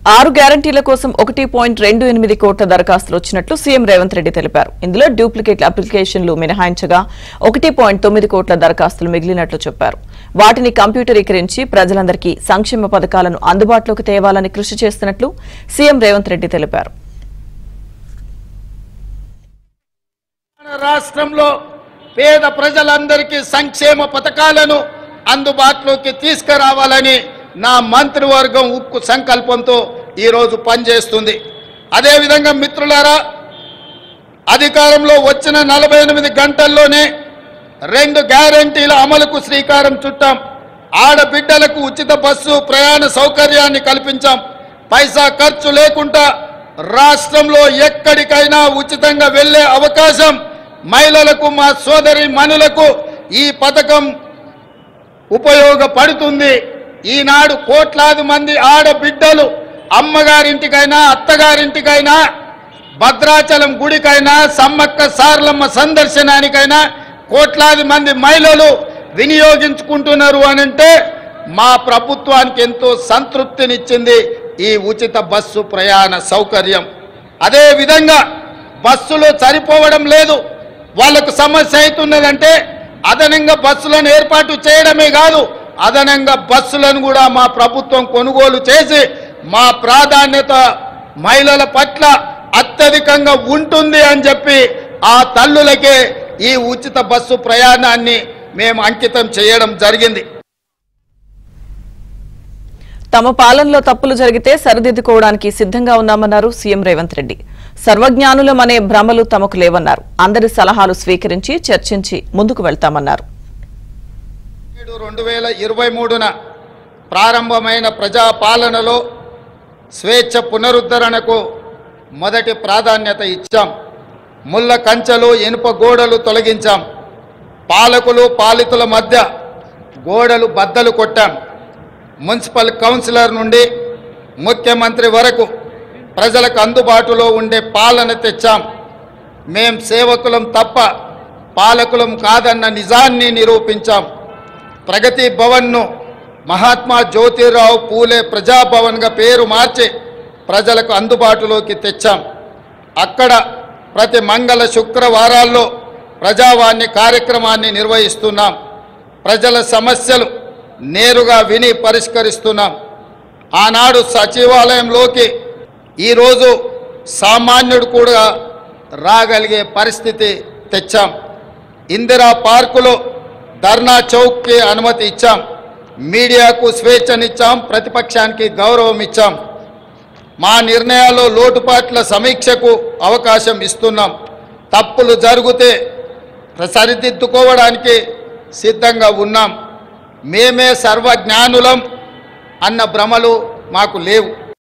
ఆరు గ్యారంటీల కోసం ఒకటి పాయింట్ రెండు ఎనిమిది కోట్ల దరఖాస్తులు వచ్చినట్లు సీఎం రేవంత్ రెడ్డి తెలిపారు ఇందులో డూప్లికేట్ అప్లికేషన్లు మినహాయించగా ఒకటి పాయింట్ తొమ్మిది కోట్ల దరఖాస్తులు మిగిలినట్లు చెప్పారు వాటిని కంప్యూటరీకరించి ప్రజలందరికీ సంక్షేమ పథకాలను అందుబాటులోకి తేవాలని కృషి చేస్తున్నట్లు సీఎం రేవంత్ రెడ్డి తెలిపారు మన రాష్ట్రంలో పేద ప్రజలందరికీ సంక్షేమ పథకాలను అందుబాటులోకి తీసుకురావాలని నా మంత్రివర్గం ఉక్కు సంకల్పంతో ఈరోజు పనిచేస్తుంది అదేవిధంగా మిత్రులారా అధికారంలో వచ్చిన నలభై ఎనిమిది గంటల్లోనే రెండు గ్యారంటీల అమలుకు శ్రీకారం చుట్టాం ఆడబిడ్డలకు ఉచిత బస్సు ప్రయాణ సౌకర్యాన్ని కల్పించాం పైసా ఖర్చు లేకుండా రాష్ట్రంలో ఎక్కడికైనా ఉచితంగా వెళ్ళే అవకాశం మహిళలకు మా సోదరి మనులకు ఈ పథకం ఉపయోగపడుతుంది ఈనాడు కోట్లాది మంది ఆడబిడ్డలు అమ్మగారింటికైనా అత్తగారింటికైనా భద్రాచలం గుడికైనా సమ్మక్క సారలమ్మ సందర్శనానికైనా కోట్లాది మంది మహిళలు వినియోగించుకుంటున్నారు అనంటే మా ప్రభుత్వానికి ఎంతో సంతృప్తినిచ్చింది ఈ ఉచిత బస్సు ప్రయాణ సౌకర్యం అదే విధంగా బస్సులు సరిపోవడం లేదు వాళ్ళకు సమస్య అవుతున్నదంటే అదనంగా బస్సులను ఏర్పాటు చేయడమే కాదు అదనంగా బస్సులను కూడా మా ప్రభుత్వం కొనుగోలు చేసి మా ప్రాధాన్యత మహిళల పట్ల అత్యధికంగా ఉంటుంది అని చెప్పి ఆ తల్లులకే ఈ ఉచిత బస్సు ప్రయాణాన్ని మేము అంకితం చేయడం జరిగింది తమ పాలనలో తప్పులు జరిగితే సరిదిద్దుకోవడానికి సిద్ధంగా ఉన్నామన్నారు సీఎం రేవంత్ రెడ్డి సర్వజ్ఞానులం అనే భ్రమలు తమకు లేవన్నారు అందరి సలహాలు స్వీకరించి చర్చించి ముందుకు వెళ్తామన్నారు ఏడు రెండు వేల ఇరవై మూడున ప్రారంభమైన ప్రజాపాలనలో స్వేచ్ఛ పునరుద్ధరణకు మొదటి ప్రాధాన్యత ఇచ్చాం ముళ్ళ కంచెలు ఇనుప గోడలు తొలగించాం పాలకులు పాలితుల మధ్య గోడలు బద్దలు కొట్టాం మున్సిపల్ కౌన్సిలర్ నుండి ముఖ్యమంత్రి వరకు ప్రజలకు అందుబాటులో ఉండే పాలన తెచ్చాం మేం సేవకులం తప్ప పాలకులం కాదన్న నిజాన్ని నిరూపించాం ప్రగతి భవన్ను మహాత్మా జ్యోతిరావు పూలే ప్రజాభవన్గా పేరు మార్చి ప్రజలకు అందుబాటులోకి తెచ్చాం అక్కడ ప్రతి మంగళ శుక్రవారాల్లో ప్రజావాణి కార్యక్రమాన్ని నిర్వహిస్తున్నాం ప్రజల సమస్యలు నేరుగా విని పరిష్కరిస్తున్నాం ఆనాడు సచివాలయంలోకి ఈరోజు సామాన్యుడు కూడా రాగలిగే పరిస్థితి తెచ్చాం ఇందిరా పార్కులో ధర్నా చౌక్కి అనుమతి ఇచ్చాం మీడియాకు స్వేచ్ఛనిచ్చాం ప్రతిపక్షానికి గౌరవం ఇచ్చాం మా నిర్ణయాల్లో లోటుపాట్ల సమీక్షకు అవకాశం ఇస్తున్నాం తప్పులు జరిగితే సరిదిద్దుకోవడానికి సిద్ధంగా ఉన్నాం మేమే సర్వజ్ఞానులం అన్న భ్రమలు మాకు లేవు